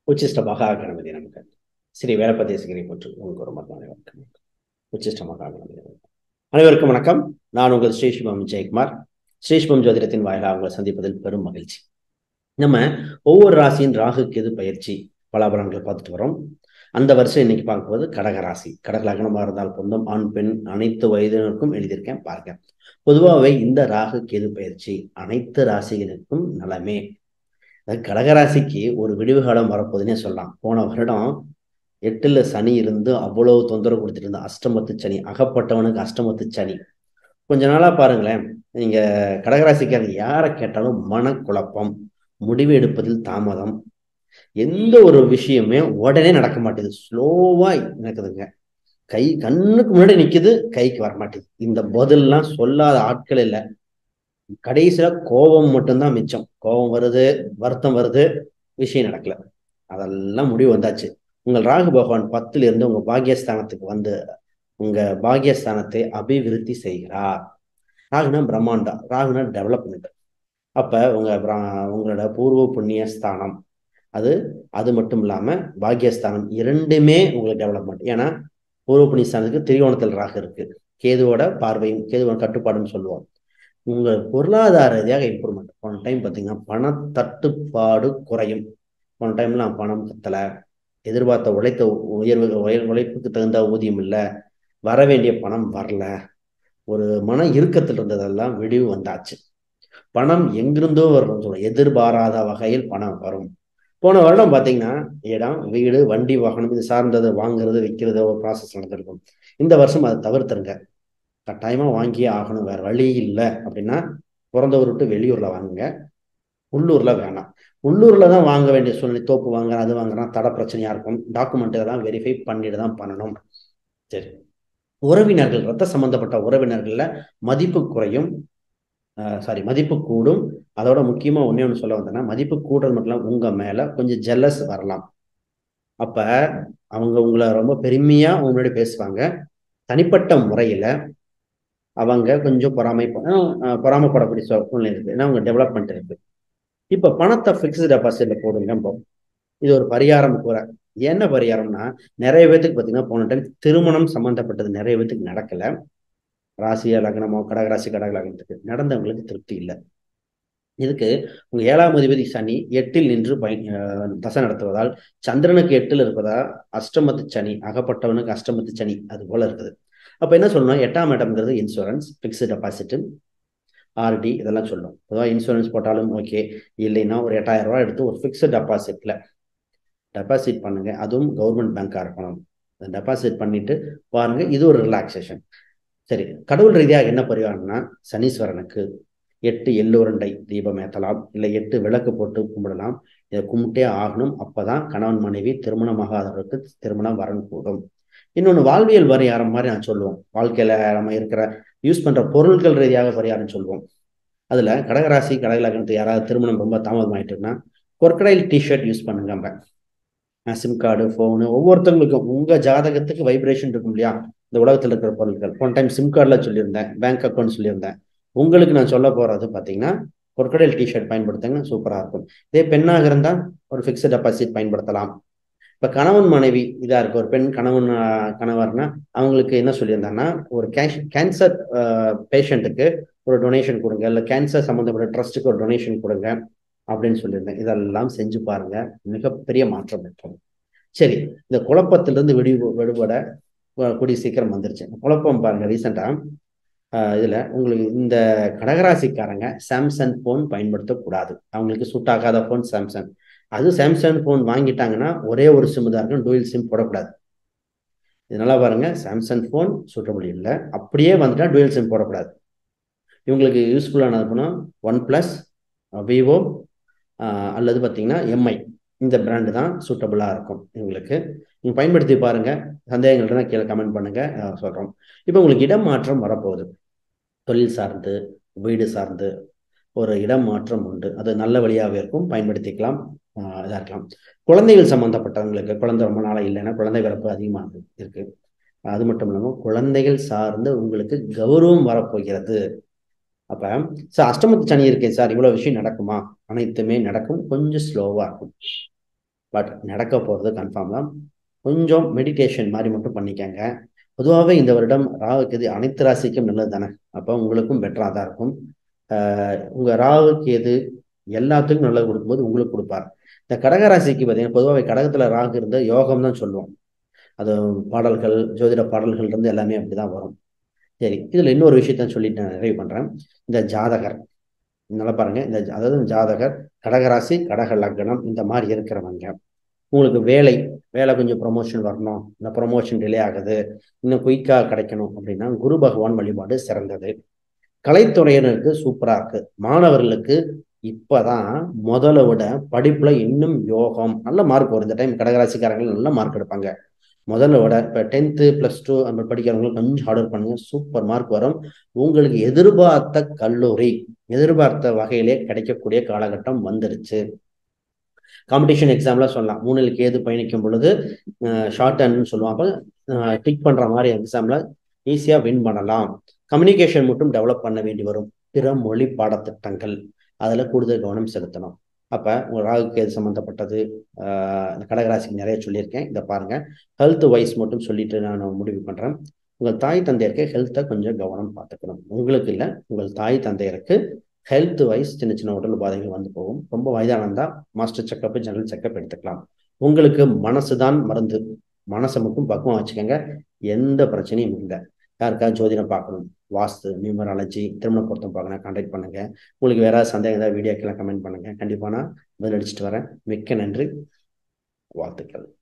உச்சிஷ்ட மகா கணபதி நமக்கு ஸ்ரீ வேலப்பதேசகிரி போற்று உங்களுக்கு ஒரு மரண வணக்கம் உச்சிஷ்ட மகா கணபதி நமக்கு அனைவருக்கும் வணக்கம் நான் உங்கள் ஸ்ரீஷ்மம் ஜெயக்குமார் ஸ்ரீஷ்மம் ஜோதிடத்தின் வாயிலாக உங்களை சந்திப்பதில் பெரும் மகிழ்ச்சி நம்ம ஒவ்வொரு ராசியின் ராகு கேது பயிற்சி பலாபலன்களை பார்த்துட்டு வரோம் அந்த வருஷம் இன்னைக்கு பார்க்கும்போது கடகராசி கடக லக்னமாக இருந்தால் பொருந்தும் ஆண் பெண் அனைத்து வயதினருக்கும் எழுதியிருக்கேன் பாருங்க பொதுவாகவே இந்த ராகு கேது பயிற்சி அனைத்து ராசிகளுக்கும் நலமே கடகராசிக்கு ஒரு விடிவு காலம் வரப்போகுதுன்னே சொல்லலாம் போன வருடம் எட்டுல சனி இருந்து அவ்வளவு தொந்தரவு கொடுத்துட்டு இருந்த அஷ்டமத்து சனி அகப்பட்டவனுக்கு அஷ்டமத்து சனி கொஞ்ச நாளா பாருங்களேன் நீங்க கடகராசிக்காரங்க யாரை கேட்டாலும் மனக்குழப்பம் முடிவு எடுப்பதில் தாமதம் எந்த ஒரு விஷயமே உடனே நடக்க மாட்டேது ஸ்லோவா நடக்குதுங்க கை கண்ணுக்கு முன்னாடி நிக்குது கைக்கு வர மாட்டேது இந்த பதில்லாம் சொல்லாத ஆட்கள் இல்லை கடைசியில கோபம் மட்டும்தான் மிச்சம் கோபம் வருது வருத்தம் வருது விஷயம் நடக்கல அதெல்லாம் முடிவு வந்தாச்சு உங்கள் ராகு பகவான் பத்துல இருந்து உங்க பாகியஸ்தானத்துக்கு வந்து உங்க பாகியஸ்தானத்தை அபிவிருத்தி செய்கிறார் ராகுனா பிரம்மாண்டா ராகுனா டெவலப்மெண்ட் அப்ப உங்க உங்களோட பூர்வ புண்ணிய ஸ்தானம் அது அது மட்டும் இல்லாம பாகியஸ்தானம் இரண்டுமே உங்களுக்கு டெவலப்மெண்ட் ஏன்னா பூர்வ புண்ணிய ஸ்தானத்துக்கு திரிகோணத்தில் ராகு இருக்கு கேதுவோட பார்வையும் கேதுவோட கட்டுப்பாடுன்னு சொல்லுவோம் உங்க பொருளாதார ரீதியாக இம்ப்ரூவ்மெண்ட் போன டைம் பார்த்தீங்கன்னா பண தட்டுப்பாடு குறையும் போன டைம்லாம் பணம் கத்தலை எதிர்பார்த்த உழைத்த உயர்வு உழைப்புக்கு தகுந்த ஊதியம் இல்லை வர வேண்டிய பணம் வரல ஒரு மன இறுக்கத்தில் இருந்ததெல்லாம் விடிவு வந்தாச்சு பணம் எங்கிருந்தோ வரும் சொல்ல எதிர்பாராத வகையில் பணம் வரும் போன வருடம் பார்த்தீங்கன்னா இடம் வீடு வண்டி வாகனம் இது சார்ந்தது வாங்குறது விற்கிறது ஒரு ப்ராசஸ் நடந்திருக்கும் இந்த வருஷம் அதை தவிர்த்துருங்க கட்டாயமா வாங்கியே ஆகணும் வேற வழி இல்லை அப்படின்னா பிறந்த ஊர் விட்டு வெளியூர்ல வாங்குங்க உள்ளூர்ல வேணாம் உள்ளூர்ல தான் வாங்க வேண்டிய சூழ்நிலை தோப்பு வாங்குற அது வாங்குறான் தடை பிரச்சனையா இருக்கும் டாக்குமெண்ட் இதெல்லாம் வெரிஃபை பண்ணிட்டு தான் பண்ணணும் சரி உறவினர்கள் ரத்த சம்பந்தப்பட்ட உறவினர்கள்ல மதிப்பு குறையும் சாரி மதிப்பு கூடும் அதோட முக்கியமா ஒன்னே ஒன்று சொல்ல வந்தேன்னா மதிப்பு கூடுறது மட்டும் உங்க மேல கொஞ்சம் ஜெல்லஸ் வரலாம் அப்ப அவங்க உங்களை ரொம்ப பெருமையா உங்களுடைய பேசுவாங்க தனிப்பட்ட முறையில அவங்க கொஞ்சம் பொறாமை பொறாமப்படக்கூடிய சூழ்நிலை இருக்கு ஏன்னா அவங்க டெவலப்மெண்ட் இருக்கு இப்ப பணத்தை பிக்ஸ்டு டெபாசிட்ல போடுங்க இது ஒரு பரிகாரம் கூற என்ன பரிகாரம்னா நிறைய பேத்துக்கு பார்த்தீங்கன்னா போன டைம் திருமணம் சம்பந்தப்பட்டது நிறைய பேத்துக்கு நடக்கல ராசியா லக்னமோ கடகராசி கடக லக்னத்துக்கு நடந்தவங்களுக்கு திருப்தி இல்லை இதுக்கு உங்க ஏழாம் அதிபதி சனி எட்டில் நின்று பயன் தசை நடத்துவதால் சந்திரனுக்கு எட்டில் இருப்பதா அஷ்டமத்து சனி அகப்பட்டவனுக்கு அஷ்டமத்து சனி அது போல இருக்குது அப்ப என்ன சொல்லணும் எட்டாம் இடம்ங்கிறது இன்சூரன்ஸ் பிக்ஸ்டு டெபாசிட் ஆர்டி இதெல்லாம் சொல்லணும் பொதுவாக இன்சூரன்ஸ் போட்டாலும் ஓகே இல்லைன்னா ஒரு எட்டாயிரம் ரூபாய் எடுத்து ஒரு ஃபிக்ஸ்டு டெபாசிட்ல டெபாசிட் பண்ணுங்க அதுவும் கவர்மெண்ட் பேங்காக இருக்கணும் டெபாசிட் பண்ணிட்டு பாருங்க இது ஒரு ரிலாக்ஸேஷன் சரி கடவுள் ரீதியாக என்ன பரிகாரம்னா சனீஸ்வரனுக்கு எட்டு எள்ளுரண்டை தீபம் ஏற்றலாம் இல்லை எட்டு விளக்கு போட்டு கும்பிடலாம் இதை கும்பிட்டே ஆகணும் அப்பதான் கணவன் மனைவி திருமணமாகாதவருக்கு திருமணம் வரன் கூடும் இன்னொன்று வாழ்வியல் பரிகாரம் மாதிரி நான் சொல்லுவோம் வாழ்க்கையில நம்ம இருக்கிற யூஸ் பண்ற பொருட்கள் ரீதியாக பரிகாரம் சொல்லுவோம் அதுல கடகராசி கடகலகனத்து யாராவது திருமணம் ரொம்ப தாமதமாயிட்டுன்னா கொர்க்கடைல் டிஷர்ட் யூஸ் பண்ணுங்க நம்ம சிம் கார்டு ஃபோனு ஒவ்வொருத்தவங்களுக்கும் உங்க ஜாதகத்துக்கு வைப்ரேஷன் இருக்கும் இல்லையா இந்த உலகத்தில் இருக்கிற பொருட்கள் போன டைம் சிம் கார்டில் சொல்லியிருந்தேன் பேங்க் அக்கௌண்ட் சொல்லியிருந்தேன் உங்களுக்கு நான் சொல்ல போறது பார்த்தீங்கன்னா கொர்க்கடைல் டிஷர்ட் பயன்படுத்துங்க சூப்பராக இருக்கும் இதே பெண்ணாக இருந்தால் ஒரு ஃபிக்ஸ்ட் டெபாசிட் பயன்படுத்தலாம் இப்போ கணவன் மனைவி இதாக இருக்கு ஒரு பெண் கணவன் கணவர்னா அவங்களுக்கு என்ன சொல்லியிருந்தாங்கன்னா ஒரு கேஷ் கேன்சர் பேஷண்ட்டுக்கு ஒரு டொனேஷன் கொடுங்க இல்லை கேன்சர் சம்மந்தப்பட்ட ட்ரஸ்ட்டுக்கு ஒரு டொனேஷன் கொடுங்க அப்படின்னு சொல்லியிருந்தேன் இதெல்லாம் செஞ்சு பாருங்க மிகப்பெரிய மாற்றம் இருக்கும் சரி இந்த குழப்பத்திலிருந்து விடி விடுபட கூடிய சீக்கிரம் வந்துருச்சு குழப்பம் பாருங்க ரீசெண்டா இதுல உங்களுக்கு இந்த கடகராசிக்காரங்க சாம்சங் போன் பயன்படுத்தக்கூடாது அவங்களுக்கு சூட் ஆகாத போன் சாம்சங் அது சாம்சங் போன் வாங்கிட்டாங்கன்னா ஒரே ஒரு சிம் தான் இருக்கும் டூயல் சிம் போடக்கூடாது இதனால பாருங்க சாம்சங் போன் சூட்டபிள் இல்லை அப்படியே வந்துட்டா டூயல் சிம் போடக்கூடாது இவங்களுக்கு யூஸ்ஃபுல்லானது போனால் ஒன் பிளஸ் விவோ அல்லது பார்த்தீங்கன்னா எம்ஐ இந்த பிராண்டு தான் சூட்டபுளாக இருக்கும் இவங்களுக்கு நீங்கள் பயன்படுத்தி பாருங்க சந்தேகங்கள் இருந்தால் கீழே கமெண்ட் பண்ணுங்க சொல்கிறோம் இப்போ உங்களுக்கு இடம் மாற்றம் வரப்போகுது தொழில் சார்ந்து வீடு சார்ந்து ஒரு இடம் மாற்றம் உண்டு அது நல்ல வழியாகவே இருக்கும் பயன்படுத்திக்கலாம் இதாக இருக்கலாம் குழந்தைகள் சம்மந்தப்பட்டவங்களுக்கு குழந்தை ரொம்ப நாளாக இல்லைன்னா குழந்தை பிறப்பு அதிகமாக இருக்கு அது மட்டும் இல்லாமல் குழந்தைகள் சார்ந்து உங்களுக்கு கௌரவம் வரப்போகிறது அப்ப சார் அஷ்டமத்து சனி இருக்கேன் சார் இவ்வளவு விஷயம் நடக்குமா அனைத்துமே நடக்கும் கொஞ்சம் ஸ்லோவா இருக்கும் பட் நடக்க போகிறது கன்ஃபார்ம் தான் கொஞ்சம் மெடிடேஷன் மாதிரி மட்டும் பண்ணிக்கங்க பொதுவாகவே இந்த வருடம் ராகுக்கு எது அனைத்து ராசிக்கும் நல்லது தானே அப்போ உங்களுக்கும் பெட்டராக தான் இருக்கும் உங்கள் ராகுக்கு எது எல்லாத்துக்கும் நல்லது கொடுக்கும்போது உங்களுக்கு கொடுப்பார் இந்த கடகராசிக்கு பார்த்தீங்கன்னா பொதுவாக கடகத்தில் ராகு இருந்த யோகம் தான் சொல்லுவோம் அது பாடல்கள் ஜோதிட பாடல்கள் இருந்து எல்லாமே அப்படிதான் வரும் சரி இதில் இன்னொரு விஷயத்த சொல்லிட்டு நான் நிறைவு பண்ணுறேன் இந்த ஜாதகர் நல்லா பாருங்க இந்த அதாவது ஜாதகர் கடகராசி கடக லக்னம் இந்த மாதிரி இருக்கிறவங்க உங்களுக்கு வேலை வேலை கொஞ்சம் ப்ரொமோஷன் வரணும் இந்த ப்ரொமோஷன் டிலே ஆகுது இன்னும் குயிக்காக கிடைக்கணும் அப்படின்னா குரு பகவான் வழிபாடு சிறந்தது கலைத்துறையினருக்கு சூப்பராக இருக்கு மாணவர்களுக்கு இப்பதான் முதல்ல விட படிப்புல இன்னும் யோகம் நல்ல மார்க் வரும் இந்த டைம் கடகராசிக்காரங்க நல்ல மார்க் எடுப்பாங்க முதல்ல விட இப்போ டென்த்து ப்ளஸ் டூ அந்த படிக்கிறவங்களுக்கு கொஞ்சம் ஹார்ட் ஒர்க் பண்ணுங்க சூப்பர் மார்க் வரும் உங்களுக்கு எதிர்பார்த்த கல்லூரி எதிர்பார்த்த வகையிலே கிடைக்கக்கூடிய காலகட்டம் வந்துருச்சு காம்படிஷன் எக்ஸாம்ல சொல்லலாம் மூணில் கேது பயணிக்கும் பொழுது ஷார்ட் ஹேண்ட்னு சொல்லுவாங்க டிக் பண்ற மாதிரி எக்ஸாம்ல ஈஸியா வின் பண்ணலாம் கம்யூனிகேஷன் மட்டும் டெவலப் பண்ண வேண்டி வரும் பிற மொழி பாடத்திட்டங்கள் அதுல கூடுதல் கவனம் செலுத்தணும் அப்ப உங்க ராகுக்கு எது சம்மந்தப்பட்டது இந்த கடகராசிக்கு நிறைய சொல்லியிருக்கேன் இதை பாருங்க ஹெல்த் வைஸ் மட்டும் சொல்லிட்டு நான் முடிவு பண்றேன் உங்கள் தாய் தந்தையருக்கு ஹெல்த்தை கொஞ்சம் கவனம் பார்த்துக்கணும் உங்களுக்கு இல்லை உங்கள் தாய் தந்தையருக்கு ஹெல்த் வைஸ் சின்ன சின்ன உடல் உபாதைகள் வந்து போகும் ரொம்ப வயதானந்தா மாஸ்டர் செக்கப் ஜெனரல் செக்கப் எடுத்துக்கலாம் உங்களுக்கு மனசு தான் மருந்து மனசை மட்டும் பக்குவம் வச்சுக்கோங்க எந்த பிரச்சனையும் இல்லை யாருக்காவது ஜோதிடம் பார்க்கணும் வாஸ்து நியூமராலஜி திருமண பொருத்தம் பார்க்கணும் கான்டாக்ட் பண்ணுங்க உங்களுக்கு வேற சந்தேகம் ஏதாவது வீடியோக்கெல்லாம் கமெண்ட் பண்ணுங்க கண்டிப்பாக நான் பதில் அடிச்சுட்டு வரேன் மிக்க நன்றி வாழ்த்துக்கள்